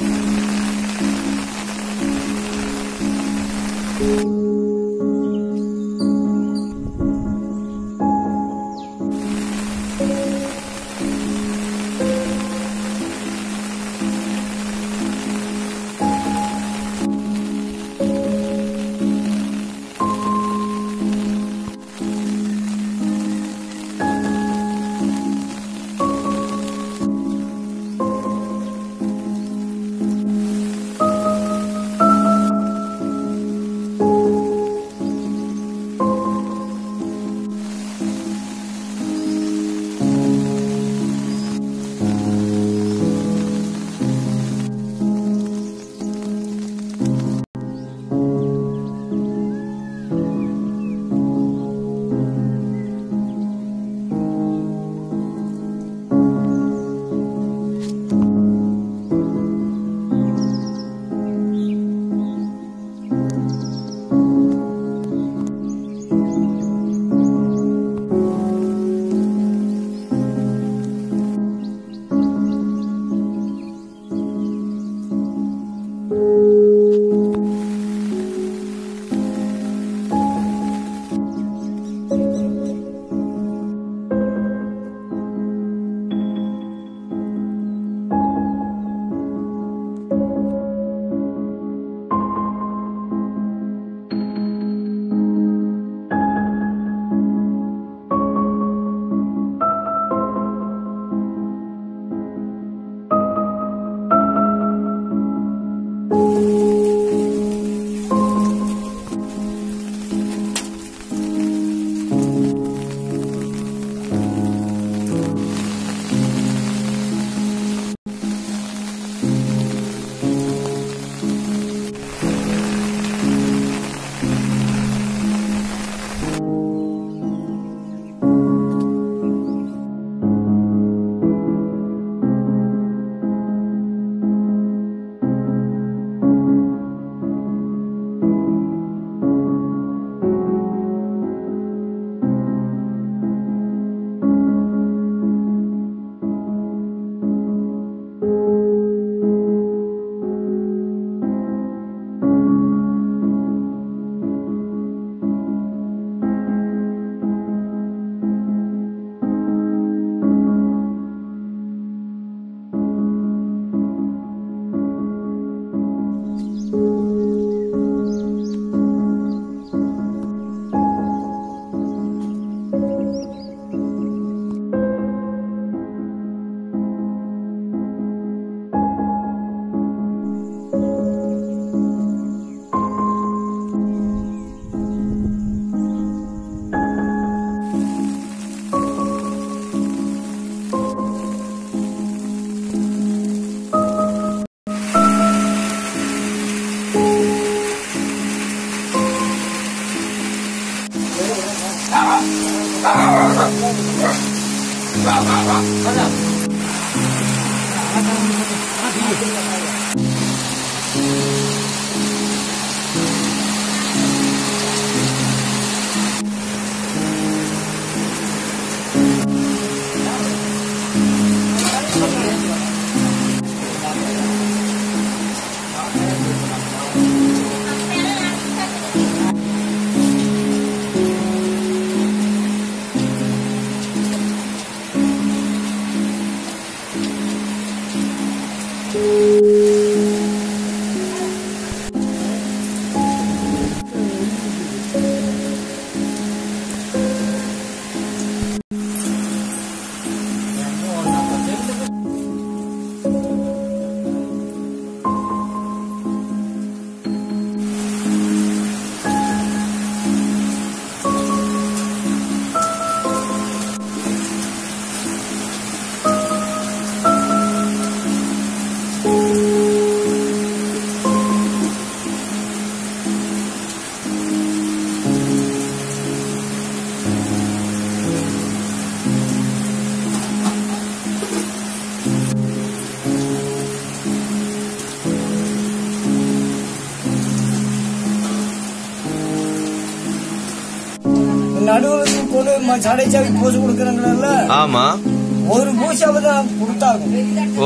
நடுவுல கொண்டு ம- சடைச்சாவி பூசை கொடுக்கறாங்கல்ல ஆமா ஒரு பூசாவை தான் கொடுத்தாகும் ஓ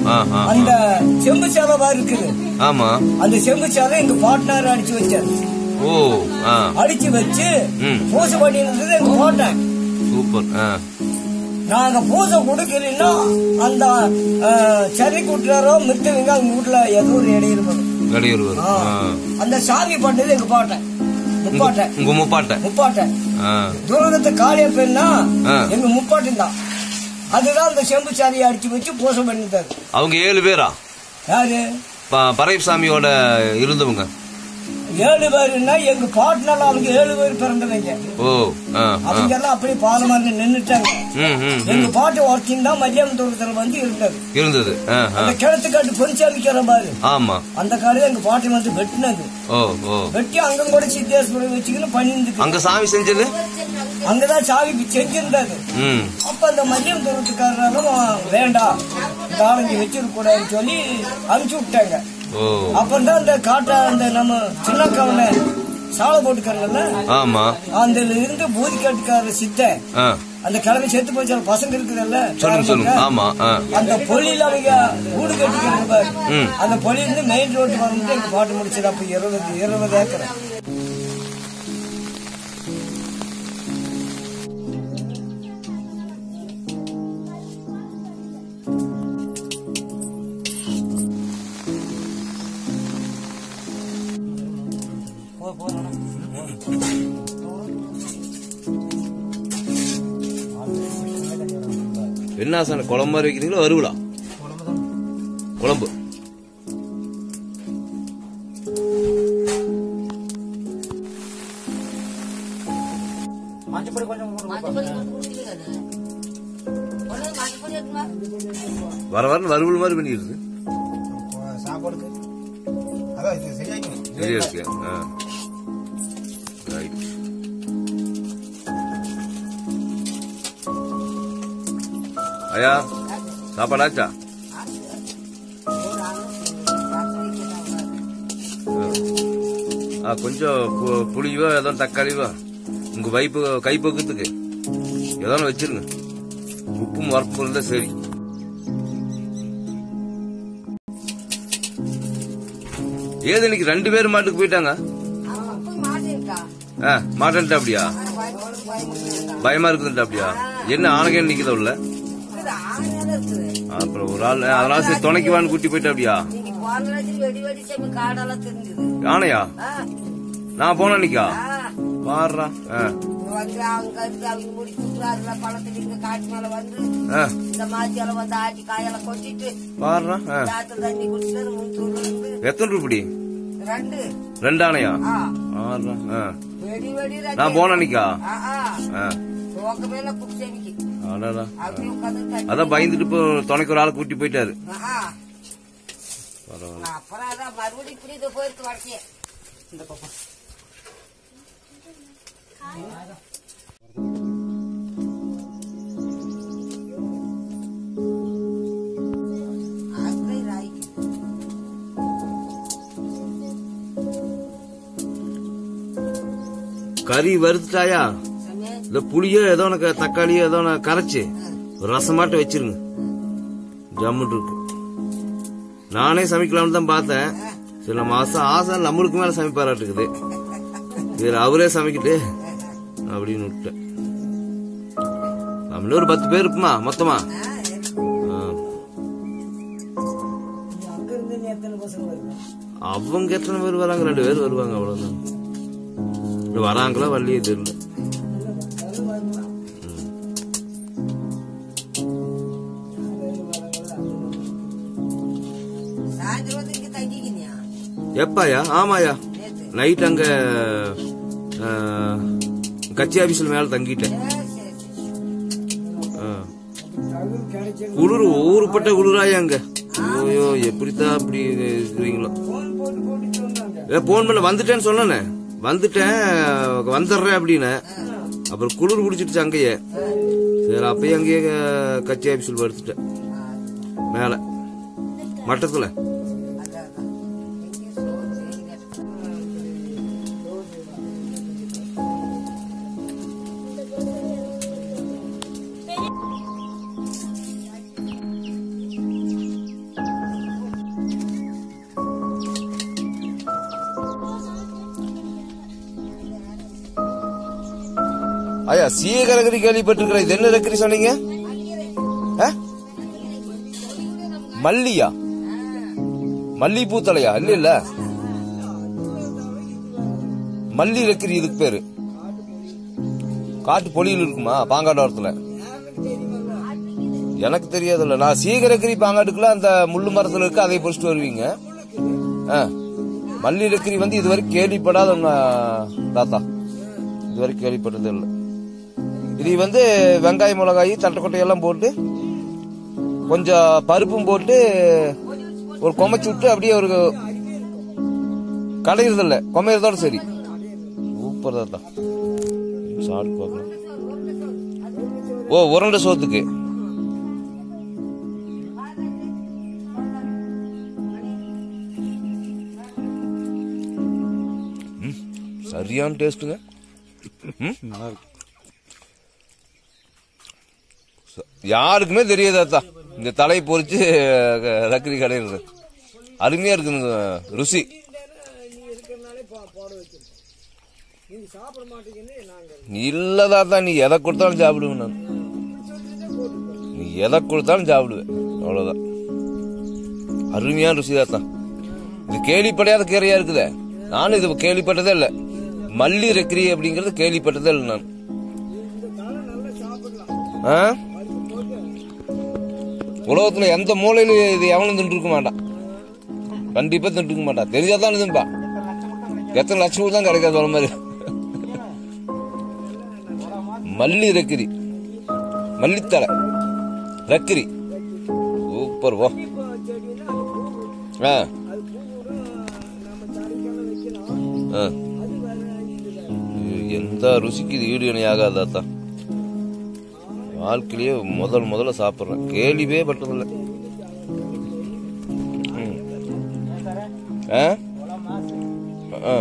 ஆ, ஆ, அந்த செம்பு சேலவா இருக்குது ஆமா அந்த செம்பு சேலை எங்க பார்ட்னர் அடிச்சு வச்சாரு ஓ ஆ அடிச்சு வச்சு ம். பூசை பண்ணிருந்தது எங்க போட்டேன் சூப்பர் ஆ நாங்க பூசை கொடுக்கலன்னா அந்த சரி கூட்டுறாரோ மித்தவங்க அவங்க வீட்டுல ஏதோ ஒரு இடையில வரும் இடையூறு வரும் ஆ. ஆ. அந்த சாமி பண்ணது எங்க பாட்டேன் முப்பாட்டேன் உங்க முப்பாட்ட முப்பாட்டேன் ஆ துரகத்தை காளிய பெண்ணா ஆ. எங்க முப்பாட்டன் தான் அதுதான் அந்த செம்பு சாரியை அடிச்சு வச்சு பூசை பண்ணிட்டாரு அவங்க ஏழு பேரா யாரு ப- பறையப் சாமியோட இருந்தவங்க ஏழு பேருன்னா எங்க பார்ட்னர் அவங்க ஏழு பேர் பிறந்தவங்க ஓ ஆ ஆ அவங்க எல்லாம் அப்படியே பாலமா நின்னுட்டாங்க ம் ம் எங்க ம் பாட்டு ஒருத்தையும் தான் மதியானம் தூரத்துல வந்து இருந்தது இருந்தது ஆ ஆ அந்த கிணத்து காட்டு பொன்சாமிக்கிற பாரு ஆமா அந்த காலையில எங்க பாட்டி வந்து வெட்டினது ஓ ஓ வெட்டி அங்க கூட சித்தேஸ்வரம் வச்சுக்கின்னு பண்ணிருந்து அங்க சாமி செஞ்சது அங்கதான் சாவி செஞ்சிருந்தது ம் அப்ப அந்த மதியம் தூரத்துக்காரரும் வேண்டாம் நாலஞ்சு வச்சிருக்க கூடாதுன்னு சொல்லி அனுப்பிச்சு விட்டாங்க ஓ அப்புறம் தான் அந்த காட்டா அந்த நம்ம சின்ன கவனை சாலை போட்டுக்காரங்கல்ல ஆமா அந்த இருந்து பூதிக்காட்டுக்கார சித்தன் ஆ அந்த கிழமை செத்து போச்சு பசங்க இருக்குதுல்ல சொல்லுங்க சொல்லுங்க பேரம்பக்க. ஆமா ஆ அந்த பொலியில அவங்க வீடு கட்டிக்கிறது பாரு ம். அந்த பொலி இருந்து மெயின் ரோட்டு வந்து எங்க பாட்டு முடிச்சது அப்ப இருபது இருபது ஏக்கர் என்ன ஆசான குழம்பு மாதிரி வைக்கிறீங்களா வருவலா குழம்பு மஞ்சப்பொடி கொஞ்சம் வர வர வறுவல் மாதிரி பண்ணிடுது சாப்பாடுக்கு அதான் இது சரியாக்கணும் சரியா இருக்கு ஆ ரைட் ஐயா சாப்பாடாச்சா ஆ கொஞ்சம் பு- புளியோ ஏதோ தக்காளியோ உங்க வைப்பு கைப்பக்கத்துக்கு ஏதோ ஒண்ணு வச்சிருங்க உப்பும் வரப்பும் இருந்தா சரி ஏது இன்னைக்கு ரெண்டு பேரும் மாட்டுக்கு போயிட்டாங்க ஆ மாட்டேன்ட்டா அப்படியா பயமா இருக்குதுன்ட்டா அப்படியா என்ன ஆனகே நிக்குதா உள்ள அப்புறம் ஒரு ஆள் அதனால சரி துணைக்கு வான்னு கூட்டி போயிட்டா அப்படியா வெடி வெடி செம்ம காடெல்லாம் தெரிஞ்சது ஆனையா ஆ, நான் போன அன்னைக்கா ஆ. பாடுறா ஆ வந்து அவங்க இருந்து அவங்க முடி குத்துறாருல பழத்துல இங்க காட்டு மேல வந்து ஆ இந்த மாத்தியால வந்து ஆட்டி காயெல்லாம் கொட்டிட்டு பாடுறா ஆ தாத்த தண்ணி குடிச்சிட்டு முந்தூர்ல இருந்து எத்தனை ரூபடி ரெண்டு ரெண்டு ஆனையா ஆ ஆடுறா ஆ வெடி வெடி ரெடி. நான் போன அன்னைக்கா ஆ, ஆ. ஆ துவக்க மேல குடிச்சேமிக்கு அடடா அப்படியே உட்காந்து தண்ணி அதான் பயந்துட்டு இப்போ துணைக்கு ஒரு ஆளை கூட்டி போயிட்டாரு ஆ. பரவாயில்ல அப்புறம் அதான் மறுபடியும் இப்படி இது போயிருக்கு வடக்கே இந்த பக்கம் அப்படியே ராய்க்கு கறி வறுத்துட்டாயா சமய இந்த புளியோ ஏதோ ஒன்று தக்காளியோ ஏதோ ஒன்று கரைச்சு ஒரு ரசமாட்ட வச்சிருங்க ஜம்முட்டு இருக்கு நானே சமைக்கலாம்னு தான் பார்த்தேன் சில மாசம் ஆசை நம்மளுக்கு மேல சமைப்பாராட்டுக்குது வேற அவரே சமைக்கிட்டு அப்படின்னு விட்டேன் நம்மள ஒரு பத்து பேர் இருப்போமா மொத்தமா ஆ. அங்க இருந்து நீ எத்தனை பசங்க வருங்க அவங்க எத்தனை பேர் வராங்க ரெண்டு பேர் வருவாங்க அவ்வளவுதான் இன்னும் வராங்களா வரலையே தெரியல சாயந்தரம் வந்து இங்க தங்கிக்கினியா எப்பாயா ஆமாயா நேத்து நைட் அங்க ஆ, கட்சி ஆபீஸ்ல மேல தங்கிட்டேன் சரி சரி சரி ஆ. தகவல் கிடைச்சது குளிர் ஊருப்பட்ட குளிராயா அங்க ஐயோ எப்படித்தான் அப்படி இருக்கிறீங்களோ போன் போட்டு போட்டு சொன்னாங்க ஏ போன் பண்ண வந்துட்டேன்னு சொன்னேனே வந்துட்டேன் வந்துடுறேன் அப்படின்னு அப்புறம் குளிர் பிடிச்சிருச்சு அங்கேயே சரி அப்பயே அங்கேயே க- கட்சி ஆபீஸ்ல படுத்துட்டேன் மேல மட்டத்துல அதான் அதான் எங்கே சோறு செய்யுங்க ஐயா சீகரகரி கேள்விப்பட்டிருக்கிற இது என்ன ரக்கரி சொன்னீங்க ஆ? மல்லியா மல்லிப்பூ தலையா இல்ல இல்ல மல்லி ரக்கரி இதுக்கு பேரு காட்டு பொலியில் இருக்குமா பாங்காடு ஓரத்துல எனக்கு தெரியாதுல்ல நான் சீகரக்கரி பாங்காட்டுக்குள்ள அந்த முள்ளு மரத்துல இருக்கு அதை பொறிச்சிட்டு வருவீங்க ஆ. மல்லி ரக்கரி வந்து இதுவரை கேள்விப்படாத ஒண்ணு, தாத்தா இதுவரை கேள்விப்பட்டது இல்லை இது வந்து வெங்காயம் மிளகாய் தட்டைக்கொட்டை எல்லாம் போட்டு கொஞ்சம் பருப்பும் போட்டு ஒரு கொமைச்சு விட்டு அப்படியே ஒரு கடையிறது இல்ல கொமையறதோட சரி சூப்பர் தாத்தா சாப்பிட்டு பார்க்கலாம் ஓ உருண்டை சோத்துக்கு ம், சரியான டேஸ்ட்டுங்க ம் ச- யாருக்குமே தெரியாது அத்தா இந்த தலையை பொறிச்சு அஹ், ரக்கரி கடையிறது அருமையா இருக்குங்க ருசி நீ இல்லதாத்தா நீ எதை கொடுத்தாலும் சாப்பிடுவேன் நான் நீ எதை கொடுத்தாலும் சாப்பிடுவேன் அவ்வளவுதான் அருமையான ருசி தாத்தா இது கேள்விப்படாத கீரையா இருக்குதே நானும் இது கேள்விப்பட்டதே இல்ல மல்லி ரக்கரி அப்படிங்கறது கேள்விப்பட்டதே இல்லை நான் ஆ? உலகத்துல எந்த மூலையில இது எவனும் தின்றுக்க மாட்டான் கண்டிப்பா தின்றுக்க மாட்டான் தெரிஞ்சாதான் இதும்பா எத்தனை லட்சம் தான் கிடைக்காது சொல்ல மாதிரி மல்லி ரக்கிரி மல்லித்தலை ரக்கிரி சூப்பர் வா ஆ ஆ. இது எந்த ருசிக்கு இது ஈடு இணை ஆகாதாத்தா வாழ்க்கையிலேயே முதல் முதல்ல சாப்பிட்றேன் கேள்வியே பட்டதில்ல ம். ஆ? ஆ.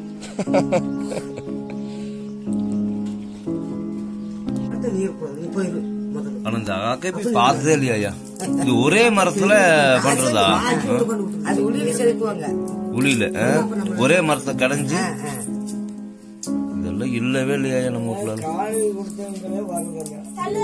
ஆனா இந்த ஆக்கைப்பி பார்த்ததே இல்லையா ஐயா இது ஒரே மரத்துல பண்றதா அது உள்ளில செலுத்துவாங்க உளியில ஆ? ஒரே மரத்தை கடைஞ்சு இதெல்லாம் இல்லவே இல்லையா நம்ம ஊர்ல காய் கொடுத்தவங்களே வருவாங்க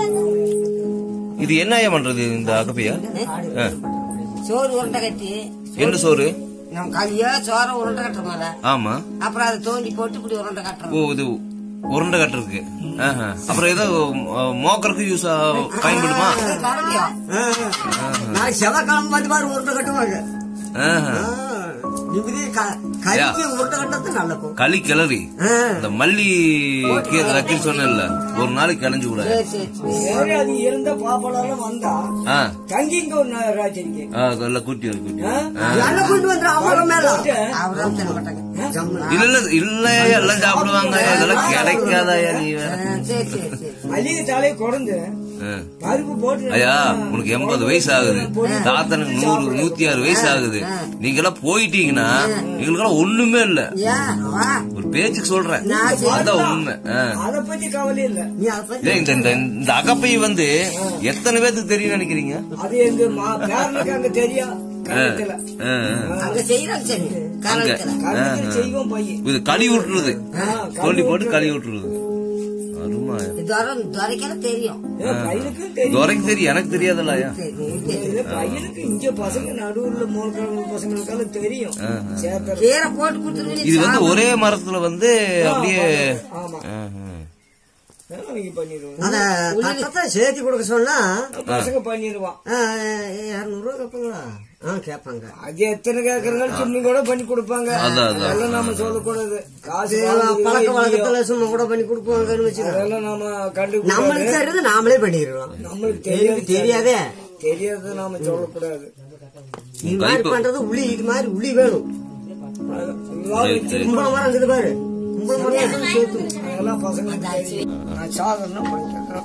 இது என்ன ஐயா பண்றது இந்த அகப்பையா ஆ. சோறு உருண்டை கட்டி என்ன சோறு நம்ம களியோ சோற உருண்டை கட்டுறோம்ல ஆமா அப்புறம் அதை தோண்டி போட்டு இப்படி உருண்டை கட்டுறோம் ஓ இது உருண்டை கட்டுறதுக்கு ஆஹா. அப்புறம் ஏதோ அஹ், மோக்கறதுக்கு யூஸ் பயன்படுமா கடைஞ்சியும் நான் செவ்வாய்க்கிழமை வந்து பாரு உருண்டை கட்டுவாங்க ஆஹா. இப்படி கறிக்கு உருண்டை கட்டது நல்ல களி கிளறி இந்த மல்லி கீரை ரக்கி சொன்னேன்ல ஒரு நாளைக்கு கலைஞ்சு கூட சரி சரி சரி சரி அது இருந்த பாப்பாளெல்லாம் வந்தா ஆ தங்கி இங்க ஒரு நாள் ராத்திரிக்கு ஆ, எல்லாம் கூட்டி வரு கூட்டி வரு. ஆ. என்ன கொண்டு வந்து அவங்க மேல அவரும் தர மாட்டாங்க இல்ல இல்ல இல்ல எல்லாம் சாப்பிடுவாங்க அதெல்லாம் கிடைக்காதயா நீ வேற ஆ, சரி சரி சரி மல்லிகை தலையை குறைந்து ஆ. பருப்பு போட்டு ஐயா உனக்கு எண்பது வயசு ஆகுது தாத்தனுக்கு நூறு நூத்தி ஆறு வயசு ஆகுது நீங்க எல்லாம் போயிட்டீங்கன்னா எங்களுக்கெல்லாம் ஒண்ணுமே இல்ல ஏன் வா ஒரு பேச்சுக்கு சொல்றேன் அதான் உண்மை ஆ. அதை பத்தி கவலை இல்ல நீ அதை பத்தி ஏய், இந்த இந்த- இந்த அகப்பை வந்து எத்தனை பேத்துக்கு தெரியும் நினைக்கிறீங்க அது எங்க மா- பேரனுக்கு அங்க தெரியும் கணத்துல ஆ, ஆ. அங்க செய்யறாங்க சரி காரணத்துல கணத்துல செய்வோம் பையன் இது களி விட்டுறது தோண்டி போட்டு களி விட்டுறது அருமா துரம் துரைக்கெல்லாம் தெரியும் ஏ, பையனுக்கு தெரியும் துரைக்கு தெரியும் எனக்கு தெரியாதல்ல ஐயா தெரியும், தெரியும். இல்ல, பையனுக்கு இங்க பசங்க நடுவுல மூலக்கிழமை பசங்களுக்கெல்லாம் தெரியும் சேர்த்த கீரை போட்டு கொடுத்துருவீங்க இது வந்து ஒரே மரத்துல வந்து அப்படியே ஆமா ஆஹா. அவங்க பண்ணிடுவாங்க அத கட்டத்தை சேர்த்து கொடுக்க சொன்னா பசங்க பண்ணிடுவான் இரநூறுவா கேட்பாங்களா ஆ கேட்பாங்க அது எத்தனை கேக்குறாங்க சும்மி கூட பண்ணி கொடுப்பாங்க அதான், அதான். அதெல்லாம் நாம சொல்லக்கூடாது காசு இது வாங்குறீங்களோ பழக்க இல்லையோ, வழக்கத்துல சும்மா கூட பண்ணி கொடுப்பாங்கன்னு வச்சுக்கோ அதெல்லாம் நாம கண்டுக்கூடாது நம்மளுக்கு தெரியுது நாமளே பண்ணிடுறோம் நம்மளுக்கு தெரியுது தெரியாது தெரியாதே தெரியாது நாம சொல்லக்கூடாது இது மாதிரி பண்றது உளி இது மாதிரி உளி வேணும் எல்லாம் சரி, வச்சு சரி. கும்பல மரம் இருக்குது பாரு கும்பல மரம் சேர்த்து அதெல்லாம் பசங்களுக்கு தெரியும் நான் சாதனை பண்ணிக்கிறேன்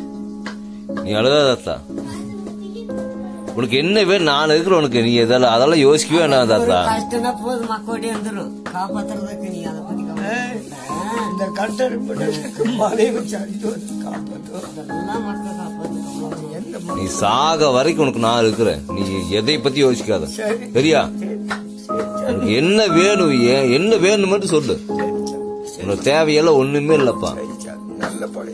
நீ அழுதாதா உனக்கு என்ன வேணும் நான் இருக்கிற உனக்கு நீ இதெல்லாம் அதெல்லாம் யோசிக்கவே வேணாம் தாத்தா கஷ்டம்னா போதும் மக்கோடி வந்துடும் காப்பாத்துறதுக்கு நீ அதை பத்தி கவலை இந்த கட்டர் மலையை வச்சு அடிச்சு வந்து காப்பாற்றுவோம் இதெல்லாம் மக்கள் காப்பாத்துறோம் என்ன நீ சாக வரைக்கும் உனக்கு நான் இருக்கிறேன் நீ எதை பத்தி யோசிக்காத சரியா உனக்கு என்ன வேணும் ஏன் என்ன வேணும் மட்டும் சொல்லு உனக்கு தேவையெல்லாம் ஒண்ணுமே இல்லப்பா நல்ல பழைய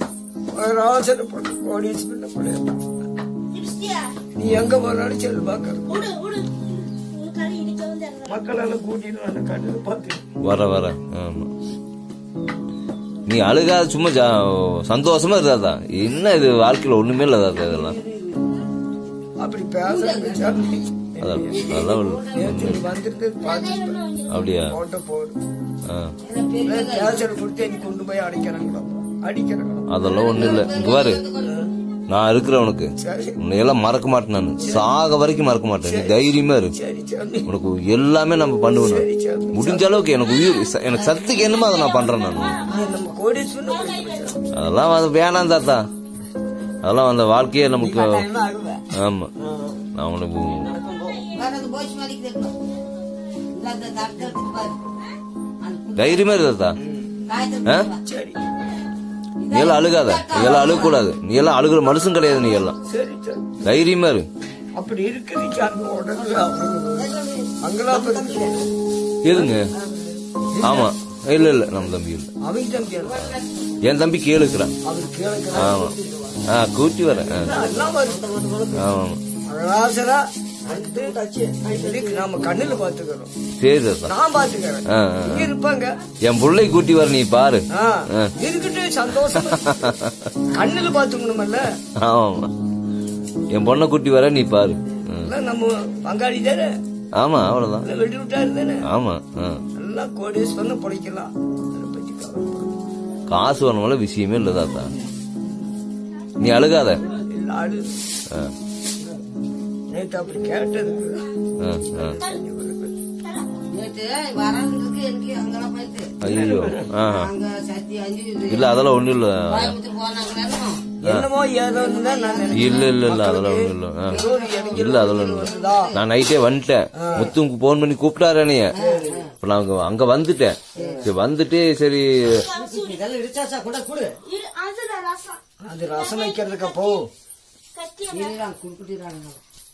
ஒரு அவசரப்பட்டு கோடீஸ்வரன் பிள்ளையா நீ எங்க போனாலும் செல் பாக்கணும் மக்கள் எல்லாம் கூட்டிட்டு வந்து கண்ணில் பார்த்து வர வர ஆமா நீ அழுகாத சும்மா ஜா- சந்தோஷமா இருந்தாதா என்ன இது வாழ்க்கையில ஒண்ணுமே இல்ல தாத்தா இதெல்லாம் அப்படி பேசுறது சாமி. அதான் அதெல்லாம் ஒண்ணு- நேத்து நீ வந்திருந்து பார்த்து அப்படியா போட்ட போடு ஆ. கேசல் கொடுத்து எனக்கு கொண்டு போய் அடிக்கிறாங்களோ அடிக்கிறாங்களோ அதெல்லாம் ஒண்ணு இல்ல இங்க பாரு நான் இருக்கிறேன் உனக்கு சரி உன்னை எல்லாம் மறக்க மாட்டேன் நான் சாக வரைக்கும் மறக்க மாட்டேன் நீ தைரியமா இரு சரி சாமி உனக்கு எல்லாமே நம்ம பண்ணுவேன் நான். சரி சாமி முடிஞ்ச அளவுக்கு எனக்கு உயிர் ச- எனக்கு சத்துக்கு என்னமோ அதை நான் பண்றேன் நான் நீ நம்ம கோடீஸ்வரன் போயிட்டு சாமி. அதெல்லாம் வந்து வேணாம் தாத்தா அதெல்லாம் அந்த வாழ்க்கையே நமக்கு என்ன அழுவேன் ஆமா நான் உனக்கு வேற அந்த போச்சு மதிக்கு இருக்கணும் இந்த அந்த தட்டு எடுத்து பாரு அந்த குண்டு தைரியமா இரு தாத்தா காயத்தை ஆ? சரி நீ எல்லாம் அழுகாத நீ எல்லாம் அழுக கூடாது நீ எல்லாம் அழுகுற மனுஷன் கிடையாது நீ எல்லாம் சரி சாமி தைரியமா இரு அப்படி இருக்குது அந்த உடம்புல அங்கெல்லாம் இருக்கு எதுங்க ஆமா இல்ல இல்ல நம்ம தம்பி இல்ல அவங்க தம்பி எல்லாம். என் தம்பி கேளுக்குறான் அவர் கேளுக்கிற ஆமா ஆ கூட்டி வரேன் ஆ. எல்லாம் வருது ஆமா அழகாசரா வந்து இதுக்கு நாம கண்ணுல பாத்துக்கிறோம் சரி தாத்தா நான் பாத்துக்கிறேன் ஆ, ஆ, இங்க இருப்பாங்க என் பிள்ளை கூட்டி வர நீ பாரு ஆ, ஆ. இருக்கட்டு சந்தோஷம் கண்ணுல பாத்துக்கணுமல்ல ஆமா என் பொண்ணை கூட்டி வர நீ பாரு ம். எல்லாம் நம்ம பங்காளி தானே ஆமா அவ்வளவுதான் எல்லாம் வெட்டி விட்டாரு தானே ஆமா ஆ. எல்லாம் கோடீஸ்வரன் பிழைக்கலாம் அதை பத்தி கவலைப்படாத. காசு வரணும்ல விஷயமே இல்ல தாத்தா நீ அழுகாத எல்லாம் அழு ஆ, நேத்து அப்படி கேட்டதுக்கு ஆ, ஆ. நேற்று வரங்களுக்கு எனக்கு அங்கெல்லாம் போயிட்டு ஐயோ ஆ அங்க சத்தி அஞ்சு இல்ல அதெல்லாம் ஒண்ணும் இல்ல கோயம்புத்தூர் போனாங்களோ என்னமோ ஏதோன்னு தான் நான் நினைச்சேன். இல்ல இல்ல இல்ல அதெல்லாம் ஒண்ணும் இல்ல ஆ. ஏதோ ஒரு இடைஞ்சல் இல்ல அதெல்லாம் ஒண்ணும் இல்ல. வந்ததா? நான் நைட்டே வந்துட்டேன் முத்துக்கு போன் பண்ணி கூப்பிட்டாரு என்னைய இப்ப நான் அங்க- அங்க வந்துட்டேன் சரி வந்துட்டு சரி இதெல்லாம் இடிச்சாச்சா கூட கொடு அது ரசம் வைக்கிறதுக்கு அப்போ இருறாங்க குடுக்குறாங்க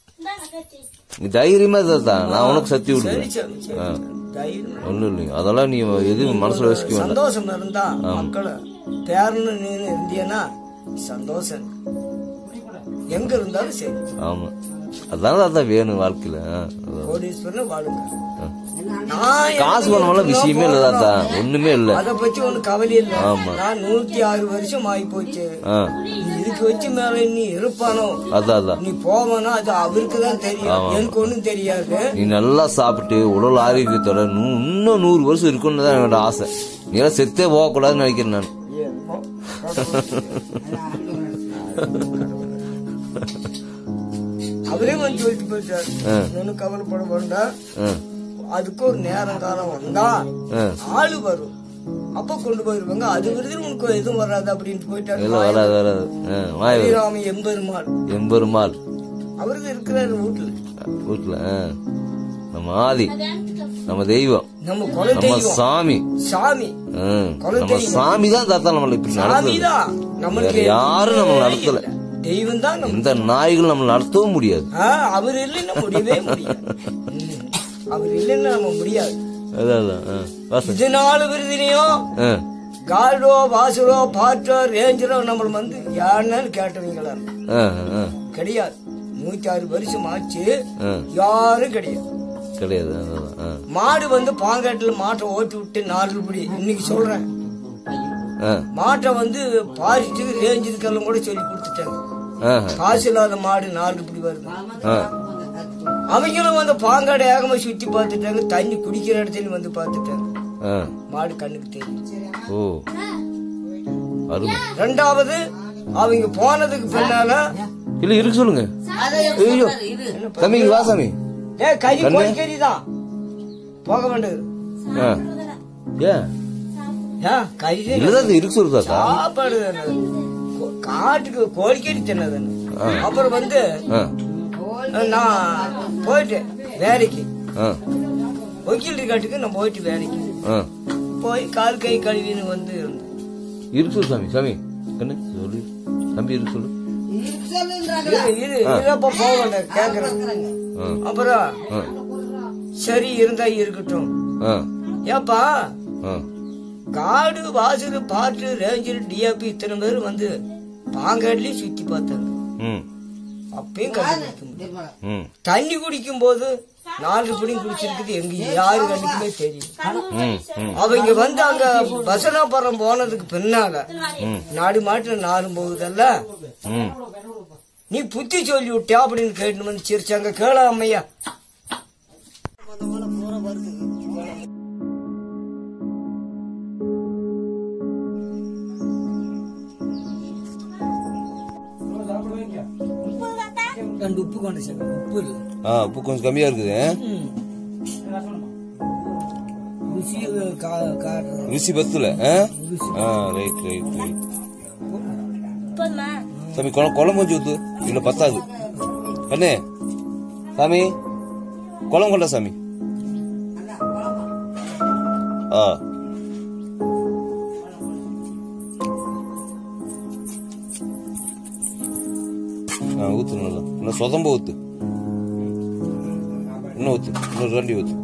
நீ தைரியமா இருந்தா நான் உனக்கு சத்தி சரி விடுவேன் சரி சரி ஆ. தைரியம் ஒண்ணும் இல்லைங்க அதெல்லாம் நீ எது மனசுல வச்சுக்க வேண்டாம் சந்தோஷம் இருந்தா மக்கள் பேரன்னு நீ இருந்தியனா சந்தோஷம் எங்க இருந்தாலும் சரி ஆமா அதான் அதான் வேணும் வாழ்க்கையில ஆ, அதான். கோடீஸ்வரன் வாழுங்க ஆ. நான் காசு பணமெல்லாம் விஷயமே இல்ல தாத்தா ஒண்ணுமே இல்ல அத பத்தி ஒண்ணு கவலை இல்ல ஆமா. நான் நூத்தி ஆறு வருஷம் ஆகி போச்சு ஆ, இதுக்கு வச்சு மேல நீ இருப்பானோ அதான் அதான் நீ போவனா அது அவருக்கு தான் தெரியும் எனக்கு ஒண்ணும் தெரியாது நீ நல்லா சாப்பிட்டு உடல் ஆரோக்கியத்தோட நூ- இன்னும் நூறு வருஷம் இருக்கும்னு தான் என்னோட ஆசை நீ எல்லாம் செத்தே போகக்கூடாதுன்னு நினைக்கிறேன் நான் ஏம்மா, அவரே வந்து சொல்லிட்டு போயிட்டார் ஆ. ஒன்னும் கவலைப்பட வேண்டாம் ஆ, அதுக்கு ஒரு நேரம் காலம் வந்தா ஆ. ஆளு வரும் அப்ப கொண்டு போயிருவாங்க அது விருது உனக்கு எதுவும் வராது அப்படின்ட்டு போயிட்டாரு எல்லாம் வராது வராது ஆ, வாய் வரும். ஸ்ரீராம எம்பெருமாள் எம்பெருமாள் அவருக்கு இருக்கிறாரு வீட்டுல வீட்டுல ஆ. நம்ம ஆதி நம்ம தெய்வம் நம்ம குல நம்ம தெய்வம் சாமி சாமி ஆ, குல நம்ம தெய்வம். சாமி தான் தாத்தா நம்மள இப்படி நடத்துது சாமிதான் நம்மளுக்கு வேற யாரும் நம்மள நடத்தல தெய்வம் தான் நம்ம இந்த நாய்கள் நம்மள நடத்தவும் முடியாது ஆ, அவர் இல்லைன்னா முடியவே முடியாது ம். அவர் இல்லைன்னா நம்ம முடியாது அதான் அதான் ஆ, வாசல். இது நாலு விருதிலையும் ஆ, கால்டோ வாசலோ பாட்டோ ரேஞ்சரோ நம்ம வந்து யாருன்னாலும் கேட்டவங்களா ஆ, ஆ, கிடையாது நூத்தி ஆறு வருஷம் ஆச்சு ஆ. யாரும் கிடையாது கிடையாது அதான், அதான், ஆ. மாடு வந்து பாங்காட்டுல மாட்டை ஓட்டி விட்டு நாலு படி இன்னைக்கு சொல்றேன் ஆ, மாட்டை வந்து பாரிச்சுக்கு ரேஞ்சுக்கெல்லாம் கூட சொல்லி கொடுத்துட்டாங்க ஆ, காசு இல்லாத மாடு நாலு படி வருது ஆ. அவங்களும் வந்து பாங்காடு ஏகமா சுத்தி பார்த்துட்டாங்க தண்ணி குடிக்கிற இடத்துல வந்து பார்த்துட்டாங்க ஆ. மாடு கண்ணுக்கு தெரியும் ஓ அருமை ரெண்டாவது அவங்க போனதுக்கு பின்னால இல்ல இருக்கு சொல்லுங்க ஐயோ தம்பி இங்க வா சாமி ஏ கறி கோழிக்கறி தான் போக வேண்டியது ஆ. ஏன் ஏன் கறி தான் இல்லதான் இது இருக்கு சொல்லு தாத்தா சாப்பாடு தானே. கோ- காட்டுக்கு கோழிக்கறி தின்னதுன்னு அப்புறம் வந்து ஆ, நான் போயிட்டேன் வேலைக்கு ஆ, வக்கீல் காட்டுக்கு நான் போயிட்டு வேலைக்கு ஆ. போய் கால் கை கழுவின்னு வந்து இருந்தேன். இருக்கு சொல்லு சாமி சாமி கண்ணு சொல்லு தம்பி இருக்கு சொல்லு இரு இரு இருப்ப போக வேண்டாம் கேக்குறேன் ஆ, அப்புறம் ஆ, சரி இருந்தா இருக்கட்டும் ஆ, ஏப்பா ஆ. காடு வாசல் பாட்டு ரேஞ்சர் டிஏபி இத்தனை பேர் வந்து பாங்காட்லயும் சுத்தி பார்த்தாங்க ம் அப்பயும் கண்டுபிடிக்க முடியல திருமலை ம் தண்ணி குடிக்கும் போது நாலு பிடியும் குடிச்சிருக்குது எங்க யாரு கண்ணுக்குமே தெரியும் ம் ம் அவங்க வந்து அங்க வசனாபுரம் போனதுக்கு பின்னால நாடு மாட்டுல நாலும் போகுதல்ல ம் நீ புத்தி சொல்லி விட்டியா அப்படின்னு கேட்டு வந்து சிரிச்சாங்க கேள அம்மையா ரெண்டு உப்பு கொண்டு சேர்க்க உப்பு இல்லை ஆ உப்பு கொஞ்சம் கம்மியா இருக்குது ருசி கா- காட்டுறோம் ருசி பத்துல ஆ ஆ ரைட் ரைட் ரைட் சாமி குழம்பு குழம்பு கொஞ்சம் ஊத்து இல்ல பத்தாது கண்ணே சாமி குழம்பு கொண்டா சாமி ஆ ஆ ஊத்து நல்லா இன்னும் சொதம்ப ஊத்து இன்னும் ஊத்து இன்னொரு ரெண்டி ஊத்து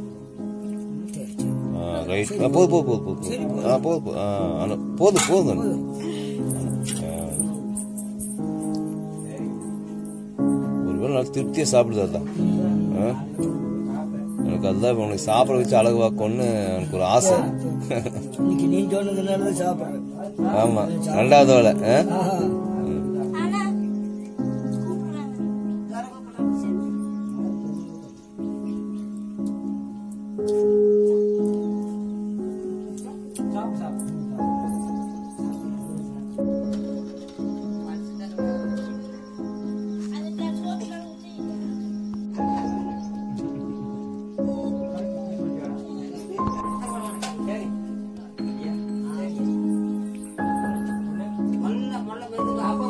ஆ ரைட் ஆ போது போது போது போது ஆ போது போது ஆ ஆனா, போது போதும் ஒருவேளை நல்லா திருப்தியா சாப்பிடுது அதான் ஆ? எனக்கு அதுதான் இப்ப உனக்கு சாப்பிட வச்சு அழகு வாக்கணும்னு எனக்கு ஒரு ஆசை இன்னைக்கு நீ சொன்னதுனால தான் சாப்பிடுறேன் ஆமா ரெண்டாவது வேலை ஆ? ஆஹா. மல்ல மல்ல மெதுவா அப்பா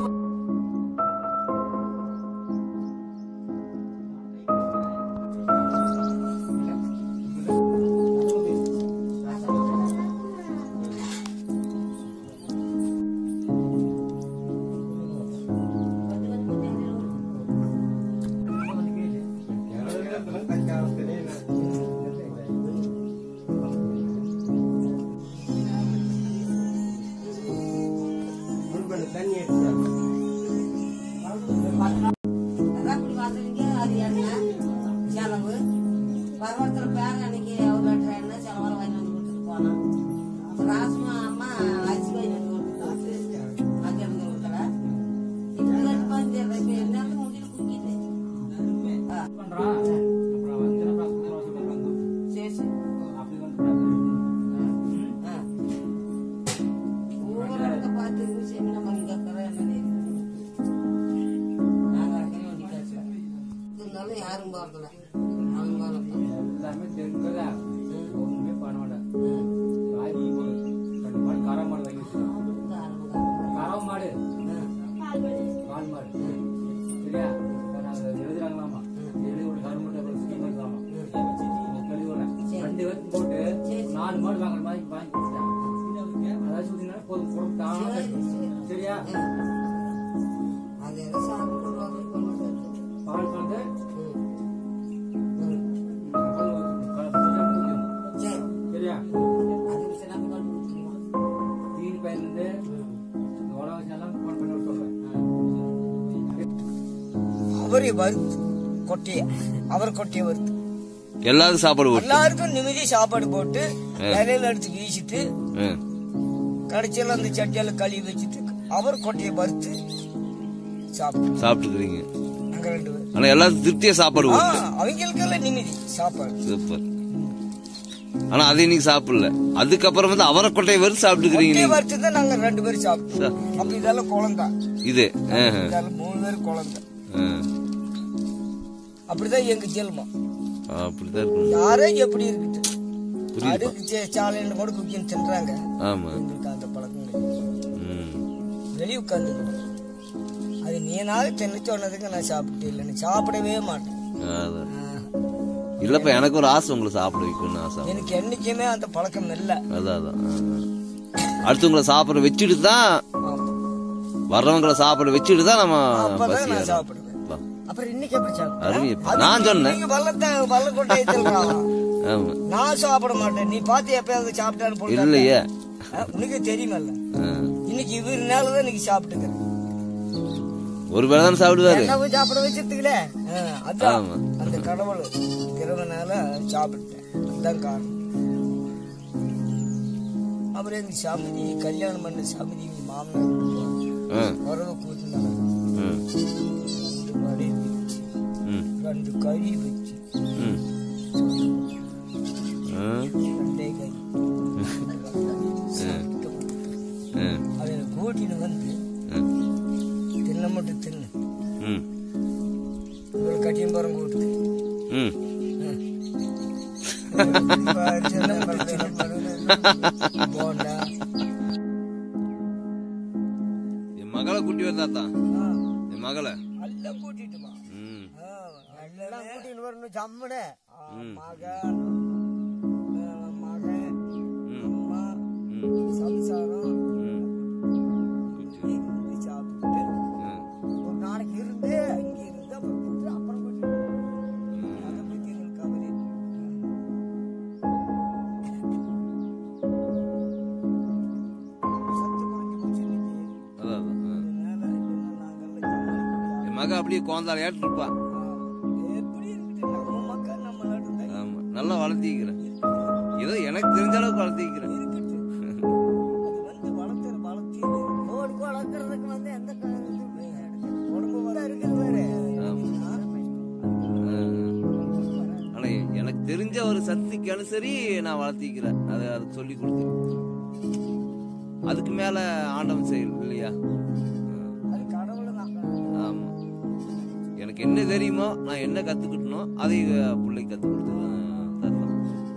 அதான் இப்படி வந்துருங்க, அது என்ன செலவு பருவத்துல பேர் அன்னைக்கு அவர் கட்டுற என்ன செலவால வாங்கி வந்து கொடுத்துட்டு போனான் அப்ப ராசுமா அம்மா அரிசி வாங்கி வந்து கொடுத்துட்டு அங்க இருந்து கொடுக்கல இது கட்டு வந்து இப்ப என்ன முடிஞ்சு குடிக்குது ஆ. சரி சரி ஆ. ஊர்ல இருக்க பார்த்து செமினா பண்ணி கேட்கறேன் என்ன நாங்க அக்கறை வண்டி காசுல இருந்தாலும் யாரும் போறதில்ல அவங்க போறப்ப எல்லாமே தெரிஞ்சதா ஒண்ணுமே பண்ண மாட்டேன் வாங்கி போடு ரெண்டு மாடு கரை மாடு வாங்கி வச்சிருக்கோம் கறவை மாடு பால் மாடு சரியா இப்ப நாங்க எழுதுறாங்களாமா எழுதி ஒரு கரும்பு அப்புறம் ஸ்கீம் இருக்காமா கழுவி விடுறேன் ரெண்டு பேருக்கு போட்டு நாலு மாடு வாங்குற மாதிரி வாங்கி கொடுத்துட்டேன் அதாவது சொல்லிங்கன்னா போதும் கொடுத்தான் சரியா அது எதை சாப்பிட்டு வாங்கி கொண்டு வந்து பால் வந்து சரி சரியா அது விஷயம் கொண்டு கொடுத்துருவோம் தீனி பயிர் இருந்து இந்த உலகம் எல்லாம் போன் பண்ணி விட சொல்றேன் அவரை வறுத்து கொட்டைய அவர் கொட்டைய வறுத்து எல்லாரும் சாப்பாடு போட்டு எல்லாருக்கும் நிம்மதி சாப்பாடு போட்டு இலையில எடுத்து வீசிட்டு ஆ. கடைசியில் அந்த சட்டியால கழுவி வச்சுட்டு அவர் கொட்டையை வறுத்து சாப்பிட்டு சாப்பிட்டுக்கிறீங்க நாங்க ரெண்டு பேரும் ஆனா எல்லாரும் திருப்தியா சாப்பாடு ஆ, போட்டு அவங்களுக்கெல்லாம் நிம்மதி சாப்பாடு சூப்பர் ஆனா அது இன்னைக்கு சாப்பிடல அதுக்கப்புறம் வந்து அவரை கொட்டையை வறுத்து சாப்பிட்டுக்கிறீங்க கொட்டையை நீங்க வறுத்து தான் நாங்க ரெண்டு பேரும் சாப்பிட்டோம் அப்ப இதெல்லாம் குழந்தை இது ஆஹா. இதெல்லாம் மூணு பேரும் குழந்தை ஆ. அப்படிதான் எங்க ஜெல்மம் அப்படிதான் இருக்கணும் யாரோ எப்படி இருக்குது புரியுது அடுக்கு சாலையில கூட குக்கின்னு தின்றாங்க ஆமா எங்களுக்கு அந்த பழக்கம் கிடையாது. ம். வெளியே உட்காந்து அது நீனாவது தின்னு சொன்னதுக்கு நான் சாப்பிட்டு இல்லைன்னு சாப்பிடவே மாட்டேன் அதான். இல்லப்பா எனக்கு ஒரு ஆசை உங்களை சாப்பிட வைக்கணும்னு ஆசை எனக்கு என்னைக்குமே அந்த பழக்கம் இல்லை அதான் அதான் ஆ, ஆ. அடுத்தவங்களை சாப்பிட வச்சுட்டு தான் வர்றவங்களை சாப்பிட வச்சுட்டு தான் நம்ம அப்பதான் பசி நான் ஆறும். சாப்பிடுவேன் வா. அப்புறம் இன்னைக்கு எப்படி அருமையா. சாப்பிடுவேன் நான் சொன்னேன். நீங்க வல்லத்தை வல்ல கொட்டையை தின்றாங்க. ஆமா நான் சாப்பிட மாட்டேன் நீ பார்த்து எப்பயாவது சாப்பிட்டான்னு போல இல்லையே உனக்கு தெரியுமல்ல ஆ. இன்னைக்கு இவருனாலதான் இன்னைக்கு சாப்பிட்டுக்கிறேன் ஒரு வேளை தானே சாப்பிடுவாரு என்ன போய் சாப்பிட வச்சிருக்கீங்களே அதான் ஆமா. அந்த கடவுள் கிரகனால சாப்பிட்டேன் அதுதான் காரணம் அப்புறம் எங்க சமிதி கல்யாணம் பண்ண சமிதி எங்க மாமனார் ஆ, உறவு கூட்டினாங்க ம், ரெண்டு மடி வச்சு ம், ரெண்டு கறி வச்சு ம். ஆ, ரெண்டே கறி சாப்பிட்டோம். ஆ, அவனை கூட்டின்னு வந்து ஆ, தின்ன மட்டும் தின்னு ம், ஒரு கட்டியும் போறோம் கூட்டு ம். போண்டா என் மகளை கூட்டி வந்தாத்தா என் மகளை எல்லாம் கூட்டிட்டுமா ம், எல்லாம் கூட்டிட்டு வரணும் ஜம்முனே ம். மகன் மகன் ம், அம்மா ம், சம்சாரம் ம். கூட்டி வா. இருந்து சாப்பிட்டு ம், ஒரு நாளைக்கு இருந்து அங்க இருந்து அப்புறம் கூட்டு அப்புறம் கூட்டிட்டு ம். அதை பத்தி எங்களுக்கு கவலை இல்லை. சத்து குறைஞ்சு போச்சு இன்னைக்கு. அதான், அதான், ஆ. அதனால இல்லைன்னா நாங்கெல்லாம் ஜம்முனு என் மக அப்படியே குழந்தால ஏட்டு இருப்பா எப்படி இருக்குது நம்ம மக்கள் நம்மளோட தான் ஆமா நல்லா வளர்த்திக்கிறேன் ஏதோ எனக்கு தெரிஞ்ச அளவுக்கு வளர்த்திக்கிறேன் இருக்குது அது வந்து வளர்த்துற வளர்த்தீங்க கோடு வளர்க்கறதுக்கு வந்து எந்த க- இதுவுமே எடுக்கல. உடம்பு வர இருக்குது பாரு ஆமா. ஆ, ஆனா எனக்கு தெரிஞ்ச ஒரு சக்திக்கு அனுசரி நான் வளர்த்திக்கிறேன் அதை அதுக்கு சொல்லி கொடுத்து அதுக்கு மேல ஆண்டவன் செயல் இல்லையா அது கடவுள் தான் ஆமா எனக்கு என்ன தெரியுமோ நான் என்ன கத்துக்கிட்டனோ அதை பிள்ளை கத்து கொடுத்து தரலாம்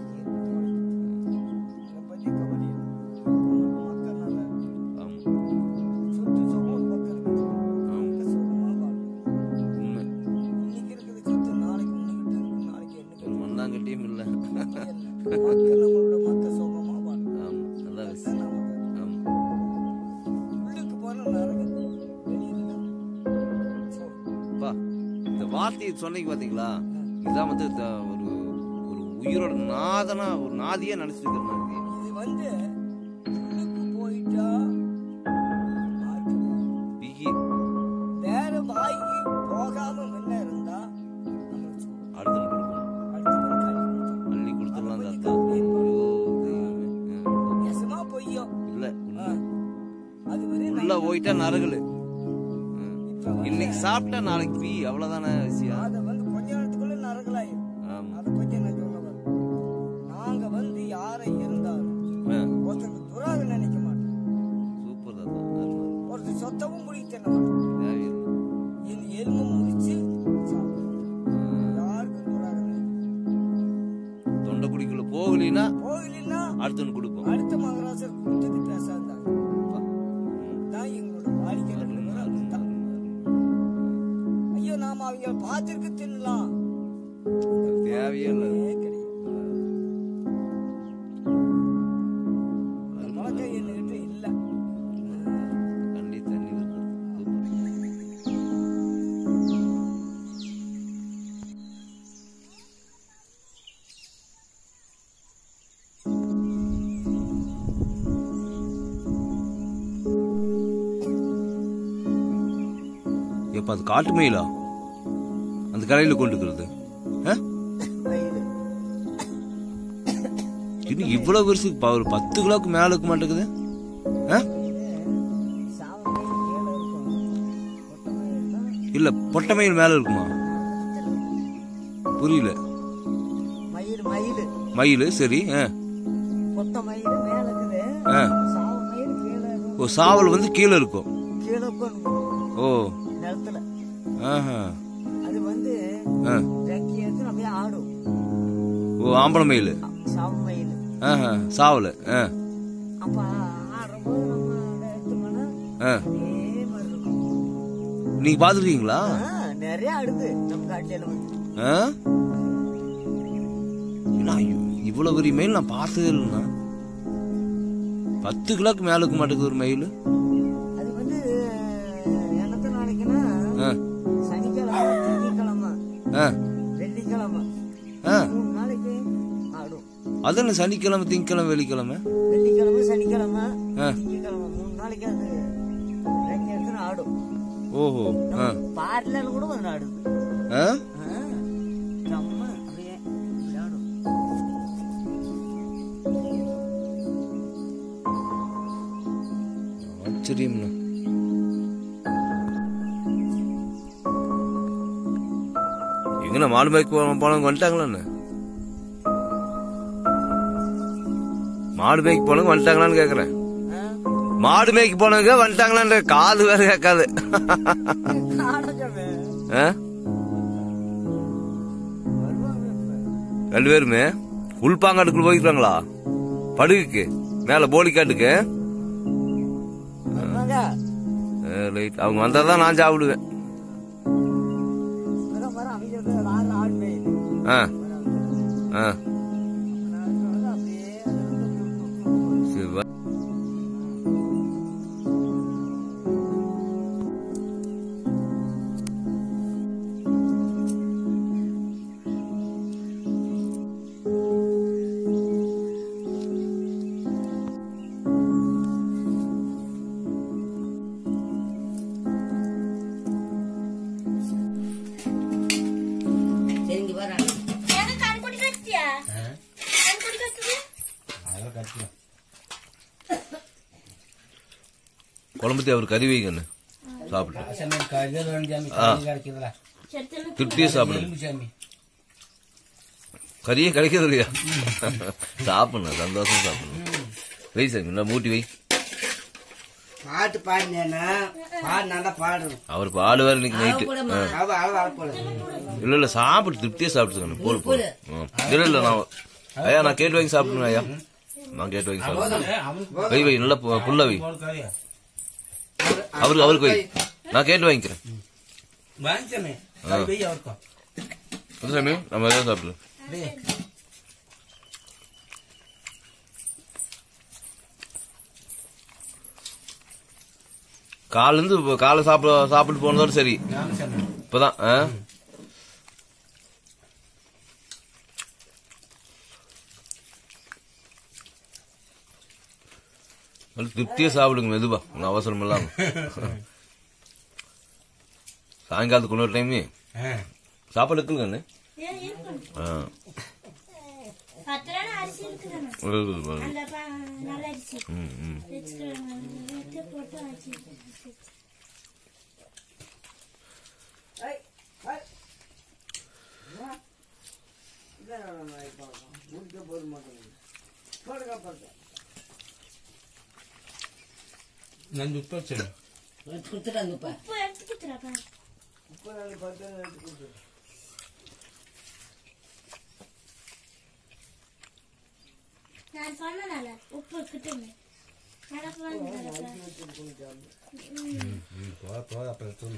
அதை பத்தி கவலை இல்லை. நம்ம மக்கள் நல்ல ஆமா சொத்து சுகம் ஒரு பக்கம் இருக்குது. ஆமா இந்த சுகமா வாழணும். உண்மை இன்னைக்கு இருக்குது சொத்து நாளைக்கு உன்னுகிட்ட இருக்கும் நாளைக்கு என்னகிட்ட ஒரு மண்ணாங்கட்டியும் இல்லை இல்லை. மக்கள் நம்மளோட மக்கள் சுகமா வாழணும் ஆமா நல்லா விஷயம் அதுதான் நமக்கு ஆமா உள்ளுக்கு போனா நரகம் வெளியில சோ அப்பா இந்த வார்த்தையை சொன்னீங்க பாத்தீங்களா இதான் வந்து இந்த ஒரு ஒரு உயிரோட நாதனா ஒரு நாதியா நினைச்சிட்டு இருக்கிறேன் நான் இது. இது வந்து உள்ளுக்கு போயிட்டா மார்க்கு பிகி வேற வாய்க்கு போகாம முன்ன இருந்தா நம்மளுக்கு சுகம். அடுத்து கொடுக்கணும் அடுத்த பிறகு கல்வி கொடுத்தோம். அள்ளி கொடுத்துடலாம் அதை தாத்தா பத்தி ஐயோ கவலை தெய்வமே. ஆ. நெசமா பொய்யோ இல்ல ஆ. உண்மை. அது வரை உள்ள போயிட்டா நரகலு இப்ப வந்து இன்னைக்கு சாப்பிட்டா நாளைக்கு பீ அவ்வளவுதானே விஷயம் அதை வந்து கொஞ்ச நேரத்துக்குள்ள நரகலாயிரும் ஆமா அதை பத்தி நான் சொல்ல வரேன் நாங்க வந்து யாரை இருந்தாலும் ஆ, ஒருத்தருக்கு துராக நினைக்க மாட்டோம் சூப்பர் தாத்தா அருமை. ஒருத்தர் சொத்தமும் முடிக்க தர மாட்டோம் தேவையில்லை. இந்த எலும்பு முடிச்சு சாப்பிடுவோம். ஆ, யாருக்கும் துராக நினைக்க தொண்டை குடிக்குள்ள போகலினா போகலைன்னா அடுத்தவனு கொடுப்போம் அடுத்த மகராசர் கொடுத்தது பேசாந்தாங்க அப்பா. ம். தான் எங்களோட வாடிக்கை அருமை, அதுதான். அருமை, அருமை. ஐயோ நாம அவங்க பார்த்திருக்கு தின்னலாம் அது தேவையே இல்லை ஏ கிடையாது அந்த பழக்கம் என்கிட்ட இல்ல கண்டி தண்ணி வருது சூப்பர். எப்ப அது காட்டு மயிலா அந்த கரையில கொண்டுக்கிறது வயிறு இன்னும் இவ்வளவு பெருசுக்கு ப- ஒரு பத்து கிலோக்கு மேல இருக்க மாட்டேங்குது ஆ? சாவம் கீழே இருக்கும் மொத்தமாக இருந்தால் இல்ல பொட்டை மயில் மேல இருக்குமா புரியல மயில் மயில் மயில் சரி ஆ, மொத்த மயில் மேல இருக்குது ஆ. சாவ மயில் கீழே இருக்கும் ஓ சாவல் வந்து கீழே இருக்கும் கீழே உட்காந்து ஓ நிலத்துல ஆஹா அது வந்து ஆ. ரெக்கி எடுத்து அப்படியே ஆடும் ஓ ஆம்பளை மயில் சாவ மயில் ஆஹா சாவல் ஆ அப்ப ஆடும்போது நம்ம அதை எடுத்தோம்னா ஆ அதே மாதிரி இருக்கும் நீங்க பாத்துருக்கீங்களா ஆ, நிறைய ஆடுது நம்ம காட்டில வந்து ஆ? என்ன, ஐயோ, இவ்வளவு பெரிய மயில் நான் பார்த்ததே இல்லைண்ணா பத்து கிலோக்கு மேல இருக்க மாட்டேங்குது ஒரு மயில் அது வந்து என்னத்த நாளைக்குன்னா ஆ, சனிக்கிழமை திங்கக்கிழமை ஆ, வெள்ளிக்கிழமை ஆ. மூணு நாளைக்கு ஆடும் அது என்ன சனிக்கிழமை திங்கக்கிழமை வெள்ளிக்கிழமை வெள்ளிக்கிழமை சனிக்கிழமை ஆ. திங்கக்கிழமை மூணு நாளைக்கு அது ரெக்கி எடுத்துன்னு ஆடும் ஓஹோ ஆ பாரில கூட வந்து ஆடுது ஆ ஆ, செம்ம அப்படியே விளையாடும் ஆச்சரியம்ண்ணா எங்கண்ணா மாடு மேய்க்க போ- போனவங்க வந்துட்டாங்களாண்ணே மாடு மேய்க்க போனவங்க வந்துட்டாங்களான்னு கேக்குறேன் ஆ, மாடு மேய்க்க போனவங்க வந்துட்டாங்களான்ற காது வேற கேட்காது நானும் சொல்றேன். ஆ? வருவாங்க இப்ப. ரெண்டு பேருமே உள்பாங்காட்டுக்குள்ள போய்க்கிறாங்களா படுகுக்கு மேல போலிக்காட்டுக்கு வருவாங்க ரைட் அவங்க வந்தாதான் நான் சாப்பிடுவேன் இப்பதான் வர அவங்க சொல்றது ஆறு ஆடு மேயுது ஆ வர ஆ நான் சொல்றது அப்படியே அது வந்து சரி வா. சரி இங்க வர எனக்கு கண்குடி கட்டியா கண்குடி கட்டுது குழம்புத்தி அவர் கறி வைங்கண்ணு சாப்பிட்டு சாமி கதிர் சாமி ஆ. கறி கிடைக்குதுல செத்துல திருப்தியா சாப்பிடுங்க எலும்பு சாமி கறியே கிடைக்கிறது இல்லையா சாப்பிடணும் சந்தோஷம் சாப்பிடணும் வை சாமி நல்லா மூட்டி வை பாட்டு பாடினேன்னா பாடு நல்லா பாடணும் அவர் பாடுவார் இன்னைக்கு நைட்டு அவ அவ வரப்போல இல்ல இல்ல சாப்பிட்டு திருப்தியா சாப்பிட்டுக்கணும் போடு போடு ஆ. இல்ல இல்ல நான் ஐயா நான் கேட்டு வாங்கி சாப்பிடணும் ஐயா நான் கேட்டு வாங்கி சாப்பிடுறேன் அவனுக்கு வை வை நல்லா பு- புல்ல வை போடு கறியா அவருக்கு அவருக்கு வை நான் கேட்டு வாங்கிக்கிறேன் வாங்கி சாமி கறி வை அவருக்கும் அது சாமி நம்ம எதாவது சாப்பிடலாம் டேய் காலைல இருந்து இப்ப காலை சாப்பிட சாப்பிட்டு போனதோட சரி நானும் சாமி இப்பதான் ஆ? நல்லா திருப்தியா சாப்பிடுங்க மெதுவா ஒன்றும் அவசரம் இல்லாம சாயங்காலத்துக்கு இன்னொரு டைம் ஆ. சாப்பாடு இருக்குங்க ஏன் இருக்கும் ஆ பத்து ரூபா அரிசி இருக்குதானே வருது, வருது. அந்த ப- நல்ல அரிசி ம், ம். வச்சுக்கிறாங்க எடுத்து போட்டு அரிசி ನಂದು ಉಪ್ಪು ಸಾಮಿ கொடுத்துட்டு வந்துப்பா உப்பு எடுத்துக்கிட்டுறாப்பா நான் சொன்னனால உப்பு கிட்டுமே நடப்பு வந்து போத போத அப்புறம் தூணு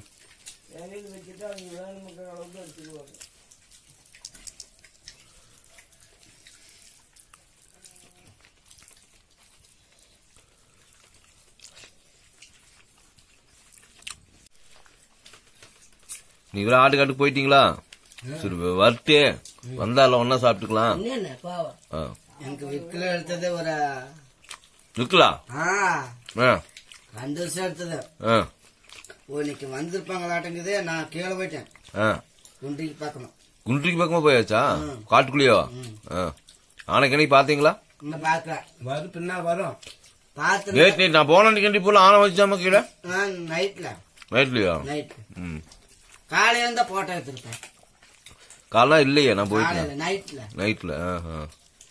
நீங்களா ஆட்டுக்காட்டுக்கு போயிட்டீங்களா சரி வரட்டே வந்தால ஒன்னா சாப்பிட்டுக்கலாம் என்ன பாவம் ஆ. எனக்கு விக்கல எடுத்தது ஒரு இருக்கலாம் ஆ ஆ ரெண்டு வருஷம் எடுத்தது ஆ ஓ இன்னைக்கு வந்திருப்பாங்களாட்டங்குது நான் கீழே போயிட்டேன் ஆ குண்டிக்கு பார்க்கணும் குன்றிக்கு பக்கமா போயாச்சா காட்டுக்குள்ளேயோ ஆ ஆனைக்கணி பாத்தீங்களா இன்னும் பார்க்கல வரும் பின்னால் வரும் பார்த்து நேற்று நேற்று நான் போன அன்னைக்கு போல ஆனை வச்சாம கீழே நைட்ல நைட்லயா நைட் ம் காலையில இருந்தா போட்டோ எடுத்திருப்பேன் காலைலாம் இல்லையே நான் போயிட்டேன் காலையில நைட்ல நைட்ல ஆ ஆ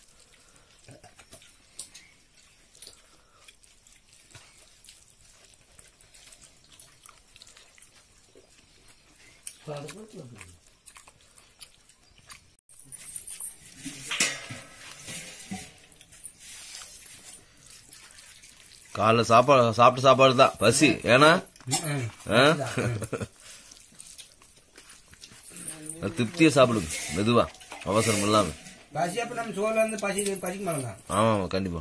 காலைல சாப்பாடு சாப்பிட்ட சாப்பாடு தான் பசி ஏன்னா ஆ? அது திருப்தியா சாப்பிடுங்க மெதுவா அவசரம் இல்லாம பசி அப்ப நம்ம சோறுல இருந்து பசி பசிக்க மாட்டோம் ஆமா ஆமா கண்டிப்பா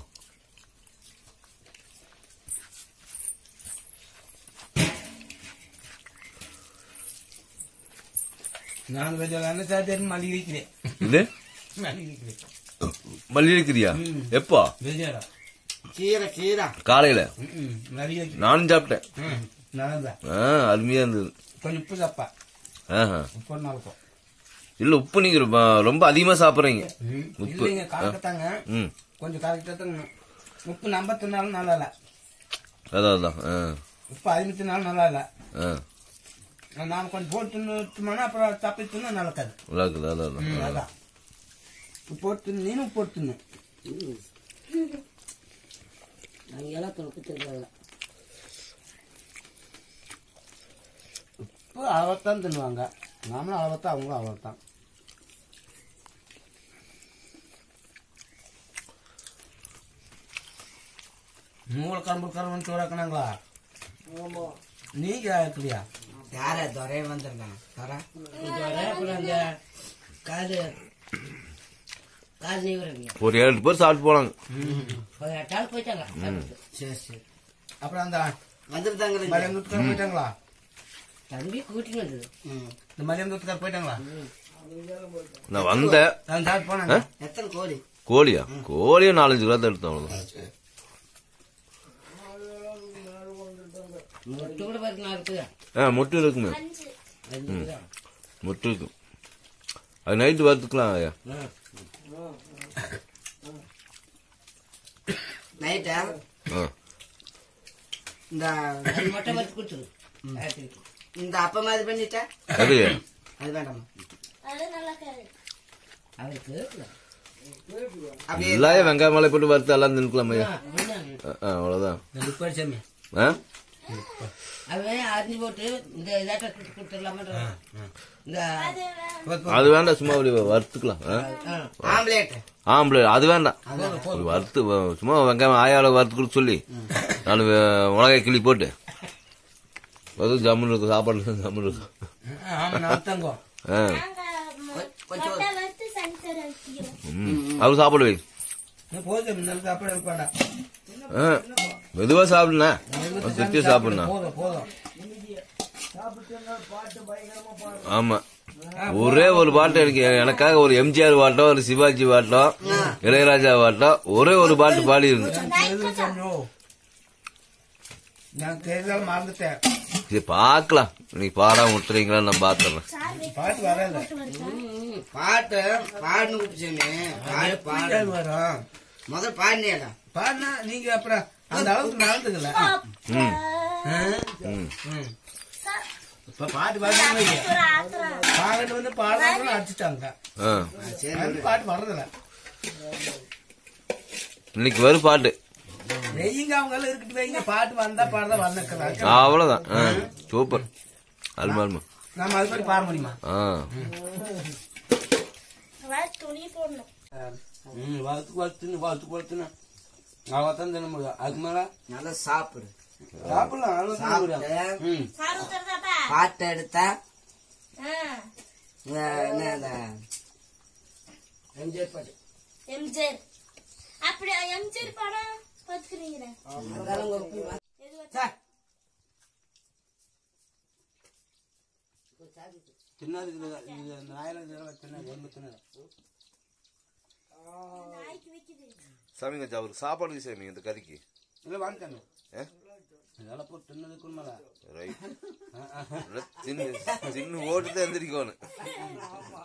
நான் கொஞ்சம் என்ன சாப்பிட்டு மல்லி இருக்கிறேன் இது மல்லி இருக்கிறேன் மல்லி இருக்கிறியா எப்போ வெஜாரா கீரை கீரை காலையில மல்லி இருக்கிறேன் நானும் சாப்பிட்டேன் நல்லா ஆ அருமையா இருந்தது கொஞ்சம் உப்பு சாப்பா ஆஹா உப்பு நல்லாக்கும் இல்ல உப்பு நீங்க ரொம்ப ரொம்ப அதிகமா சாப்பிடுறீங்க உப்பு இல்லைங்க கலக்கத்தாங்க ம் கொஞ்சம் கலக்கிட்டாங்க உப்பு நம்ம தின்னாலும் நல்லா இல்ல அதான் அதான் ஆ உப்பு அதிகம் தின்னாலும் நல்லா இல்ல ஆ நான் கொஞ்சம் போட்டு தின்னோம்னா அப்புறம் தப்பி தின்னா நல்லா இருக்காது நல்லா இருக்குது அதான் அதான் ம், அதான் உப்பு போட்டு தின்னு நீனும் உப்பு போட்டு தின்னு அங்கெல்லாம் தொழுப்பு திருவிழா உப்பு அளவத்தான் தின்னுவாங்க நாமளும் அளவத்தான் அவங்களும் அளவத்தான் மூளை கரும்பு கரும்பு சோறாக்குனாங்களா நீங்க இருக்கிறியா யார துறைய வந்திருக்காங்க துறை அப்புறம் அந்த காது காது நீவரங்க ஒரு ஏழு பேர் சாப்பிட்டு போனாங்க ஒரு எட்டாள் போயிட்டாங்க சரி சரி அப்புறம் அந்த வந்துருந்தாங்க மதியம் தூத்துக்கார போயிட்டாங்களா தம்பி கூட்டின்னு வந்தது இந்த மதியம் தூத்துக்கார போயிட்டாங்களா நான் வந்தேன் நான் சாப்பிட்டு போனாங்க எத்தனை கோழி கோழியா கோழியை நாலஞ்சு கிலோ தான் எடுத்தோம் அவ்வளவுதான் மொட்டு கூட பாருங்க இருக்குது ஆ முட்டை இருக்குமே அஞ்சு அதுதான் முட்டை இருக்கும் அது நைட்டு வறுத்துக்கலாம் ஐயா நைட்டா ஆ இந்த அது மட்டும் வறுத்து கொடுத்துரு ராத்திரிக்கு. இந்த அப்ப மாதிரி பண்ணிட்டா அது அது வேண்டாமா அது நல்லா கரு அவருக்கு அப்படியே எல்லாம் வெங்காயம் மலை போட்டு வறுத்து எல்லாம் தின்னுக்கலாம் ஐயா அப்படிதான். ஆ, ஆ, அவ்வளவுதான் இந்த லிக்விட் சாமி ஆ அவன் அரிஞ்சு போட்டு இந்த இதாட்ட கொடுத்துடலாமன்ற இந்த அது வேண்டாம் சும்மா அப்படி வறுத்துக்கலாம் ஆ? ஆம்லேட் ஆம்பளை அது வேண்டாம் ஒரு வறுத்து வ- சும்மா வெங்காயம் ஆயால வறுத்து கொடுத்து சொல்லி நான் மிளகாய் கிள்ளி போட்டு அது ஜம்முன்னு இருக்கும் சாப்பாடு ஜம்முன்னு இருக்கும் ஆமா நான் தங்கம் ஆ. நாங்க கொட்டை வறுத்து சனித்தர வச்சுக்கிறோம் ம். அவர் சாப்பாடு வை போதும் இந்த சாப்பாடு இருப்பாடா ஆ. மெதுவா சாப்பிடுண்ணா திருப்தியா சாப்பிடுண்ணா போதும் போதும் ஆமா ஒரே ஒரு பாட்டு எனக்கு எனக்காக ஒரு எம்ஜிஆர் பாட்டம் ஒரு சிவாஜி பாட்டம் இளையராஜா பாட்டம் ஒரே ஒரு பாட்டு பாடி இருந்து தெரியுது சாமி ஓ நான் தெரியாத மறந்துட்டேன் சரி பார்க்கலாம் இன்னைக்கு பாடாம விட்டுறீங்களா நான் பாத்துறேன் பாட்டு வரல பாட்டு பாடணும் குப்பிச்சாமி பாடு பாடு பாடல் வரும் முதல் பாடினேடா பாடினா நீங்க அப்புறம் அந்த அளவுக்கு நடந்துக்கல ம் ஆ? ம் ம். இப்ப பாட்டு வரணும் ஒரு ஆத்திரம் பாடிட்டு வந்து பாடுறாங்க அடிச்சுட்டாங்க ஆ அது பாட்டு வர்றதில்ல இன்னைக்கு வரும் பாட்டு வெய்யுங்க அவங்க எல்லாம் இருக்கட்டு வைங்க பாட்டு வந்தா பாடுறதா வந்திருக்கலாம் அவ்வளவுதான் ஆ, சூப்பர் அருமா அருமா நம்ம அது மாதிரி பாட முடியுமா ஆ அதாவது துணி போடணும் ம் வளர்த்து வளர்த்துன்னு வளர்த்து வளர்த்துன்னு அவ்வளோதான் தின முடியும் அதுக்கு மேல நல்லா சாப்பிடு சாப்பிடலாம் அவ்வளோ தின முடியும் சாப்பிட்டு ம் சாரு தரதாப்பா பாட்டு எடுத்தா ஆ இந்த என்ன இந்த எம்ஜிஆர் பாட்டு எம்ஜிஆர் அப்படி எம்ஜிஆர் படம் பார்த்துக்கிறீங்க அதான் உங்க எது வச்சா தின்னாது இது இது நாயில தின்னது எறும்பு தின்னது நாய்க்கு வைக்குது சாமி கொஞ்சம் அவருக்கு சாப்பாடு சாமி இந்த கறிக்கு இல்லை வாங்கிட்டாங்க ஏ? இதெல்லாம் போட்டு தின்னதுக்கு உண்மைல ரைட் நல்லா தின்னு தின்னு ஓட்டு தான் எந்திரிக்கணும் ஆமா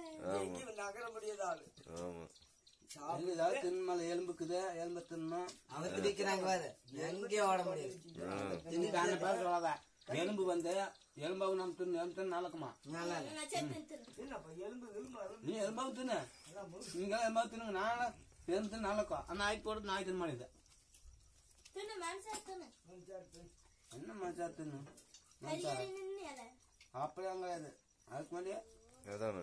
ஆமா எங்க ஏதாவது தின்மலை எலும்புக்குது எலும்பு தின்னோம் அவங்க நிக்கிறாங்க பாரு எங்கேயும் ஓட முடியாது தின்னுட்டு அந்த பேர் சொல்லாத எலும்பு வந்து எலும்பாவும் நம்ம தின்னு எலும்பு தின்னு நடக்குமா நல்லா இல்ல. நான் சேர்த்து எடுத்துறேன் நீ எலும்பாவும் தின்னு நீங்க எலும்பாவும் தின்னுங்க நான் எலும்பு தின்னு நடக்கும் அந்த நாய் போட்டு நாய் தின்னு மாதிரி தின்னு மனசா தின்னு என்ன மச்சா தின்னு ஹரிஹரி நின்று அதை அப்படியே கிடையாது அதுக்கு முன்னாடியே அதானே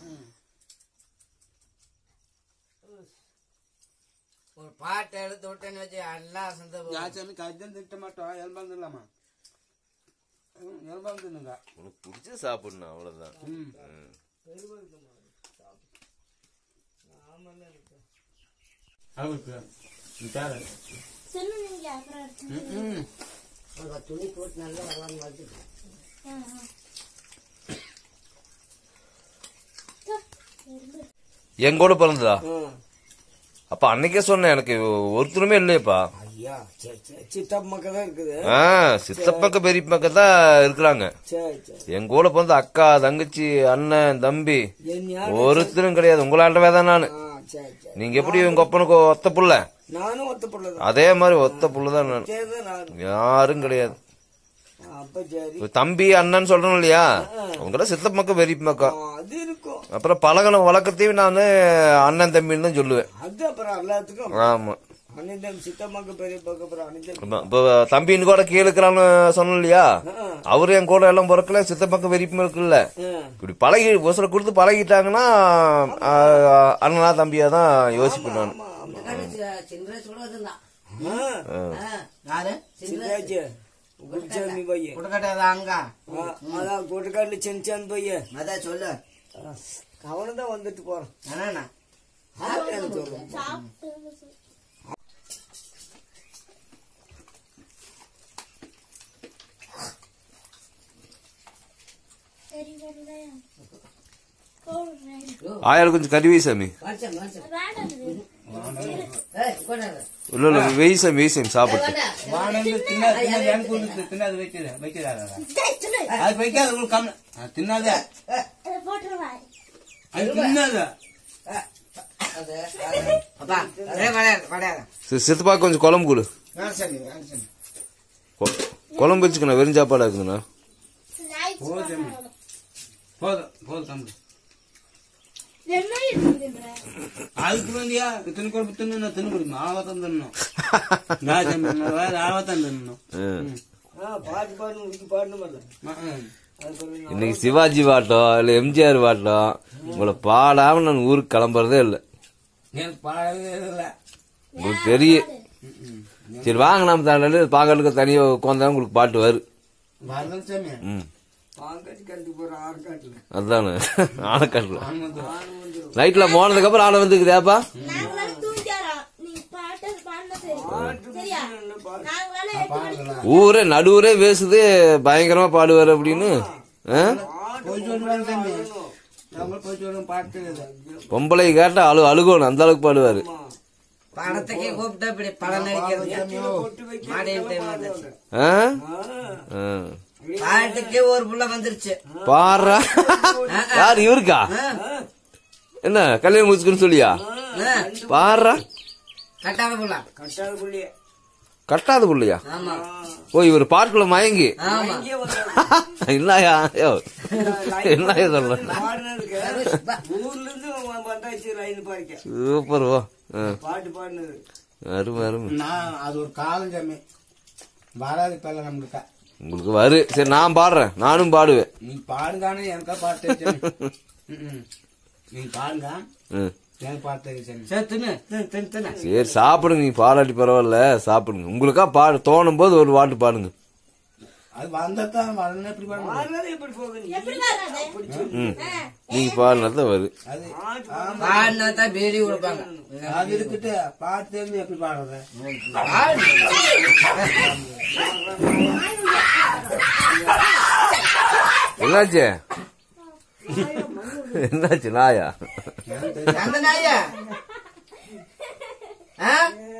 ஒரு பாட்டு எடுத்து விட்டேன்னு வச்சு எல்லாம் சந்த யாச்சாமி கஜன் திட்ட மாட்டோம் எலும்பாவும் தின்னலாமா ம், எலும்பாவும் தின்னுங்க உனக்கு பிடிச்ச சாப்பிடணும் அவ்வளவுதான் ம் ம். அவருக்கு தேவை தின்னு நீங்க அப்புறம் எடுத்து ம் ஒரு துணி போட்டு நல்லா வரலான்னு வளர்த்துட்டு ஆ, ஆ. தோ, எறும்பு. என் கூட பிறந்ததா அப்ப அன்னைக்கே சொன்னேன் எனக்கு ஒருத்தருமே இல்லையப்பா ஐயா சரி சரி சித்தப்ப மக்கள் தான் இருக்குது ஆ சித்தப்பக்க பெரியப்பக்க தான் இருக்கிறாங்க சரி சரி என் கூட பிறந்த அக்கா தங்கச்சி அண்ணன் தம்பி என் யார் ஒருத்தரும் கிடையாது உங்களாண்டவே தான் நானு ஆ சரி சரி நீங்க எப்படி உங்க அப்பனுக்கு ஒத்த புள்ள நானும் ஒத்த பிள்ளைதான் அதே மாதிரி ஒத்த புள்ள தான் நான் சரி தான் நானும் யாரும் கிடையாது அப்ப சரி இப்ப தம்பி அண்ணன் சொல்றோம் இல்லையா அவங்களாம் சித்தப்பக்கம் பெரியப்பக்கம் ஆ, அது இருக்கும் அப்புறம் பழகன வழக்கத்தையும் நானு அண்ணன் தம்பின்னு தான் சொல்லுவேன் அது அப்புறம் எல்லாத்துக்கும் ஆமா அனிதம் சித்தம்மாக்கு பெரிய பக்கம் அப்புறம் அனிதம் ஆமா. இப்ப தம்பின்னு கூட கேளுக்கிறான்னு சொன்னோம் இல்லையா அவரு என் கூட எல்லாம் பிறக்கல சித்தப்பக்கம் பெரியப்பம் இருக்குல்ல இப்படி பழகி ஒசர கொடுத்து பழகிட்டாங்கன்னா ஆ, அண்ணனா தம்பியா தான் யோசிப்பேன் நான் சின்ரேஸ் கூட வந்திருந்தான் யாரு சிந்தாச்சு குடிச்சாமி பையன் குடுக்கட்டது அங்க ஆ, அதான் கூட்டுக்காட்டுல சென்சான் பையன் அதான் சொல்லு அவனு தான் வந்துட்டு போறான் என்னண்ணா ஆட்டேன்னு சொல்லுவான் சாப்பிட்டு சரி வருதையா போடுறேன் ஆயால் கொஞ்சம் கறி வை சாமி வருஷம் வருஷம் வேண்டாம் ஏய் கொண்டாடு இல்ல இல்ல வெய் சாமி வெய் சாமி சாப்பிட்டு வானந்து தின்னா தின்னது எனக்கு ஒண்ணு தின்னாது வைக்கிறது வைக்கிறாரா அது வைக்காத உங்களுக்கு கம்மி அது தின்னாத அதை போட்டுருவாய் அது தின்னாத அது அப்பா அதே கிடையாது கிடையாது சி- சித்தப்பா கொஞ்சம் குழம்பு கொடு நான் சொல்லி நான் சொல்லி கொ- குழம்பு வச்சுக்கண்ணா வெறும் சாப்பாடா இருக்குதுண்ணா நாய்க்கு போடுறேன். போதும் போதும் தம்பி என்ன இருக்குதுன்ற அதுக்கு வேண்டியா தின்னு குழம்பு தின்னு தின்னு குடிமா ஆவத்தான் தின்னும் நான் தின்னு வேற ஆவத்தான் தின்னும் ம். ஆ, பாட்டு பாடணும் உனக்கு பாடணும் இல்ல ம். அது சொல்லி இன்னைக்கு சிவாஜி பாட்டம் இல்ல எம்ஜிஆர் பாட்டம் உங்களை பாடாம நான் ஊருக்கு கிளம்புறதே இல்ல எனக்கு பாடவே இல்லை உங்களுக்கு தெரியும் சரி வாங்க நம்ம தாண்டாலே பாக்கிறதுக்கு தனியா உட்காந்தா உங்களுக்கு பாட்டு வரும் வரதன் சாமி ம் பாங்காட்டி கண்டு போற ஆறுகாட்டுல அதானே ஆனக்காட்டுல ஆன் வந்து நைட்ல போனதுக்கு அப்புறம் ஆளை வந்துக்குதாப்பா நாங்களால தூங்கியாரோம் நீங்க பாட்டு பாடினா சரி சரியா நாங்களால எட்டு மணிக்கு ஊரே நடுவரே பேசுது பயங்கரமா பாடுவாரு அப்படின்னு ஆ? போய் சொல்லுவாங்க தம்பி நம்ம போய் சொல்லுவோம் பாட்டு தெரியாது பொம்பளை கேட்டா அழு அழுகணும் அந்த அளவுக்கு பாடுவாரு படத்துக்கே கூப்பிட்டு இப்படி படம் நடிக்கிறது மாடியில் டைம் வந்துருச்சு ஆ? ஆ. பாட்டுக்கே ஒரு புள்ள வந்துருச்சு பாடுறா யார் இவருக்கா என்ன கல்யாணம் முடிச்சுக்குன்னு சொல்லியா பாடுறா கட்டாத புள்ள கட்டாத புள்ளிய கட்டாத புள்ளையா ஆமா ஓ இவர் பாட்டுக்குள்ள மயங்கி ஆமா இங்கே வந்து என்னயா யோ என்னயா சொல்ல பாடினதுக்கு ஊர்ல இருந்து வ- வந்தாச்சு லைன் பாரிக்க சூப்பர் ஓ ஆ, பாட்டு பாடினது அருமை அருமை நான் அது ஒரு காலம் சாமி வராது இப்ப எல்லாம் நம்மளுக்கா உங்களுக்கு வரு சரி நான் பாடுறேன் நானும் பாடுவேன் நீ பாடுங்கானே எனக்கா பாட்டு தெரியும் சாமி. ம், ம். நீ பாடுங்க ம். எனக்கு பாட்டு தெரியும் சாமி சரி தின்னு தின்னு, தின்னு தின்னு சரி சாப்பிடுங்க நீ பாடாட்டி பரவாயில்ல சாப்பிடுங்க உங்களுக்கா பாடு தோணும் போது ஒரு பாட்டு பாடுங்க அது வந்தாதான் வரணும் எப்படி பாட முடியும்? பாடினது எப்படி போகுது எப்படி வராது ம் நீங்க பாடினதான் வரும் அது பாடினா தான் பேரி கொடுப்பாங்க அது இருக்கட்டு பாட்டு தெரிஞ்சு எப்படி பாடுறது என்னாச்சு என்னாச்சு நாயா அந்த நாயா ஆ?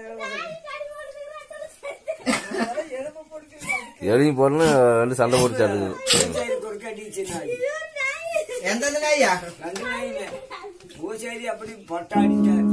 எலியும் போடணும் ரெண்டு சண்டை போட்டு சாடுது சரி கொறுக்காட்டி சின்ன எந்த நாயா ரெண்டு நாயில பூசாரி அப்படி பட்டாடிட்டார்